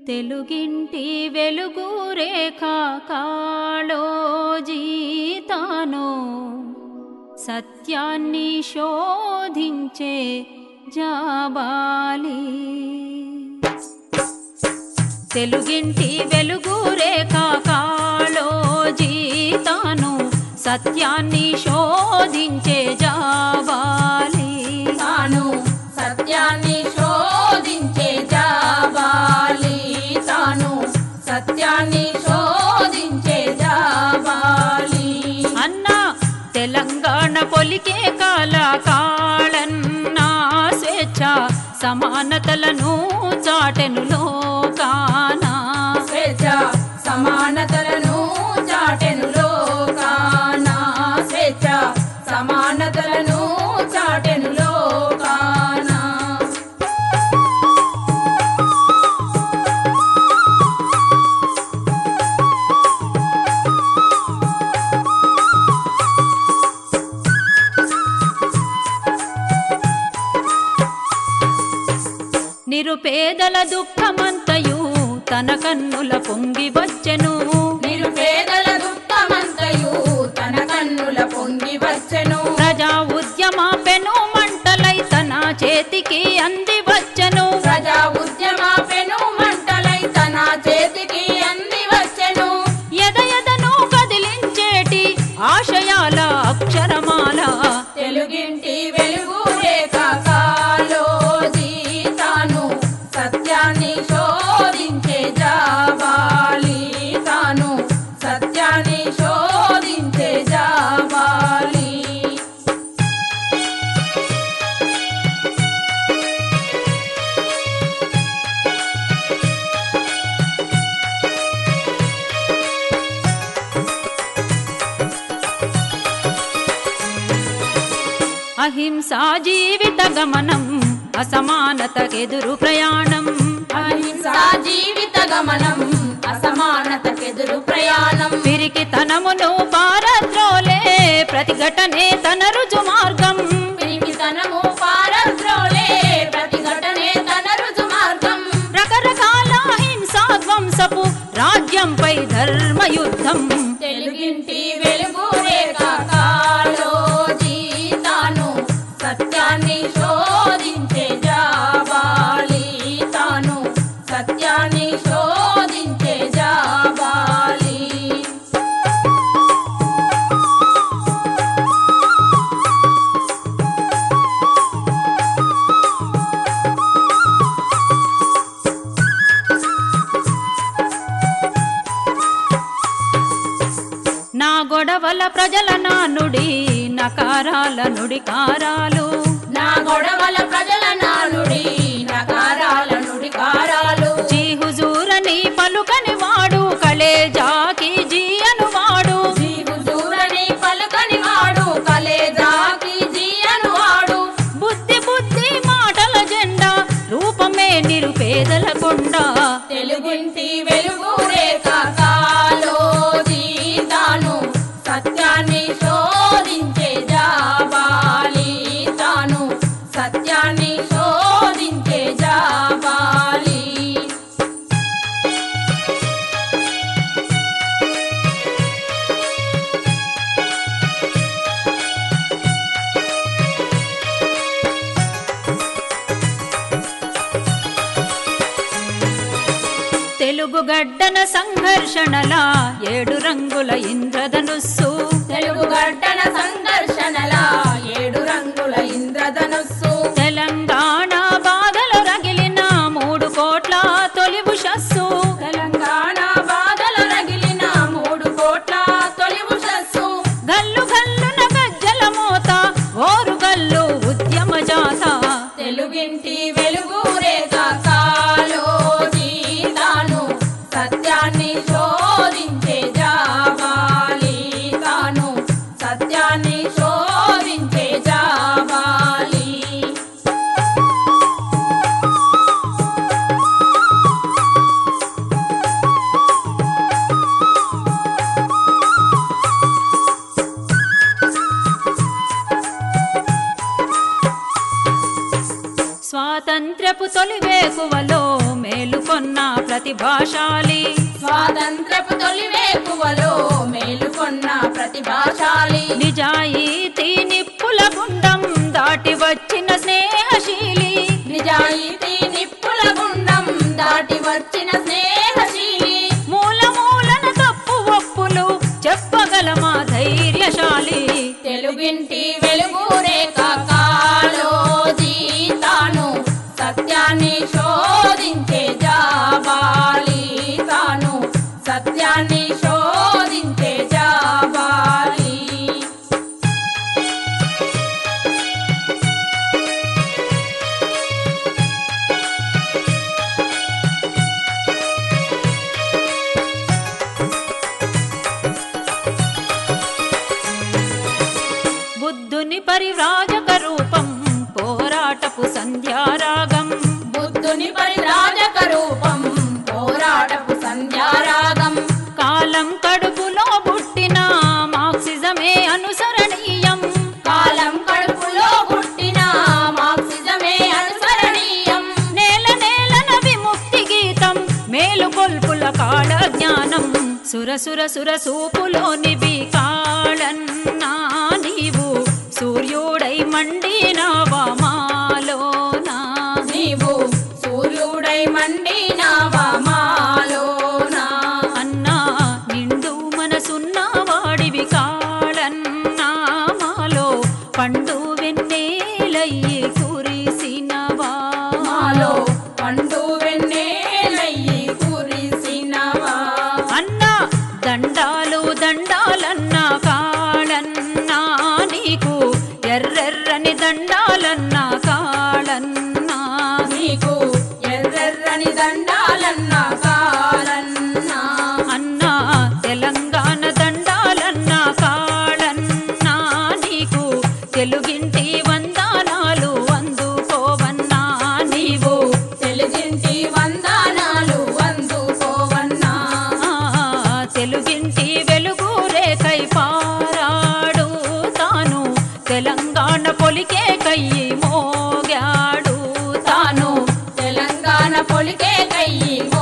తెలుగింటి వెలుగు రేఖ కాళోజీతాను సత్యాన్ని శోధించే జాబాలి తెలుగింటి వెలుగు రేఖ కాళోజీతాను సత్యాన్ని శోధించే జాబాలి తాను సత్యాన్ని శోధించే జాబాలి తాను సత్యాన్ని శోధించే జాబాలి అన్నా తెలంగాణ పొలికే కాల కాళన్నా స్వేచ్ఛ సమానతలను చాటెను లోకానా స్వేచ్ఛ సమానతలను చాటెను లోకానా స్వేచ్ఛ సమానతలను చాటెను లోకానా నిరుపేదల దుఃఖమంతయు తన కన్నుల పొంగి వచ్చెను నిరుపేదల దుఃఖమంతయు తన కన్నుల పొంగి వచ్చెను ప్రజా ఉద్యమ పెను మంటలై తన చేతికి అంది వచ్చెను ప్రజా ఉద్యమ పెను మంటలై తన చేతికి అంది వచ్చెను ఎద ఎదను కదిలించేటి ఆశయాల అక్షరమాల తెలుగింటి వెలుగు రేఖ కాలోజీ తాను సత్యాన్ని శోధించే జాబాలి తాను సత్యాన్ని శోధించే జాబాలి అహింసా జీవిత గమనం అసమానతకెదురు ప్రయాణం అహింసా జీవిత గమనం అసమానతకెదురు ప్రయాణం పిరికితనమును పారద్రోలే ప్రతిఘటనే తన రుజు మార్గం పిరికితనము పారద్రోలే ప్రతిఘటనే తన రుజు మార్గం రకరకాల హింసా ధ్వంసపు రాజ్యంపై ధర్మయుద్ధం తెలుగింటి వెలుగు రేఖ కాలోజీ తాను సత్యాన్ని శోధించే జాబాలి తాను సత్యాన్ని శోధించే జాబాలి నా గొడవల ప్రజల నానుడి నకారాల నుడికారాలు నా గొడవల ప్రజల నానుడి నకారాల నుడికారాలు జీ హుజూరని పలుకని వాడు కళేజాకి జీ అనువాడు జీవు దూరని పలుకని వాడు కలేజాకి జీయను వాడు బుద్ధి బుద్ధి మాటల జెండా రూపమే నిరుపేదల కొండ తెలుగుంటి వెలుగు రేఖ కాలోజీ తాను సత్యాన్ని శోధించే జాబాలి తాను సత్యాన్ని శోధించే జాబాలి తెలుగు గడ్డన సంఘర్షణల ఏడు రంగుల ఇంద్రధనుస్సు తెలుగు గడ్డన సంఘర్షణల ఏడు రంగుల ఇంద్రధనుస్సు తెలంగాణ బాధలు రగిలిన మూడు కోట్ల తొలి ఉషస్సు తెలంగాణ బాధల రగిలిన మూడు కోట్ల తొలి ఉషస్సు గల్లు గల్లున గజ్జల మోత ఓరు గల్లు ఉద్యమ జాత తెలుగింటి వెలుగు రేఖ కాలోజీ తాను సత్యాన్ని శోధించే జాబాలి తాను సత్యాన్ని శోధించే జాబాలి స్వాతంత్ర్యపు తొలి వేకువలో మేలుకొన్న ప్రతి ప్రతిభాశాలి స్వాతంత్రపు తొలి వేకువలో మేలుకొన్న ప్రతిభాశాలి నిజాయితీ నిప్పుల గుండం దాటి వచ్చిన స్నేహశీలి నిజాయితీ నిప్పుల గుండం దాటి వచ్చిన స్నేహశీలి మూల మూలన తప్పు ఒప్పులు చెప్పగలమా ధైర్యశాలి తెలుగింటి వెలుగు రేఖ కాలోజీ తాను సత్యాన్ని శోధించే జాబాలి తాను సత్యాన్ని శోధించే జాబాలి బుద్ధుని పరివ్రాజక రూపం పోరాటపు సంధ్యారాగం బుద్ధుని పరిరాజక రూపం పోరాటపు సంధ్యారాగం కాలం కడుపులో పుట్టిన మార్క్సిజమే అనుసరణీయం కాలం కడుపులో పుట్టిన మార్క్సిజమే అనుసరణీయం నేల నేలన విముక్తి గీతం మేలుకొల్పుల కాళ జ్ఞానం సురసుర సుర సూపులోనివి కాళన్నా నీవు సూర్యుడై మండినావా మాలోనా నీవు సూర్యుడై మండినావా మాలోనా అన్నా నిండు మనసున్న వాడివి కాళన్నా మాలో పండు వెన్నెలయ్యి కురిసినవా మాలో పండు వెన్నెలయ్యి కురిసినవా అన్నా దండాలు దండాలన్నా కాళన్నా నీకు ఎర్రెర్రని దండాలన్నా కాళన్నా నీకు ఎర్రెర్రని దండాలన్నా కాలన్నా అన్నా తెలంగాణ దండాలన్నా కాళన్నా నీకు తెలుగింటి వందనాలు అందుకోవన్నా నీవు తెలుగింటి వందనాలు అందుకోవన్నా ఆ, తెలుగింటి వెలుగు రేకై పారాడు తాను తెలంగాణ పొలికే కయ్యి మోగాడు తాను తెలంగాణ పొలికే కయ్యి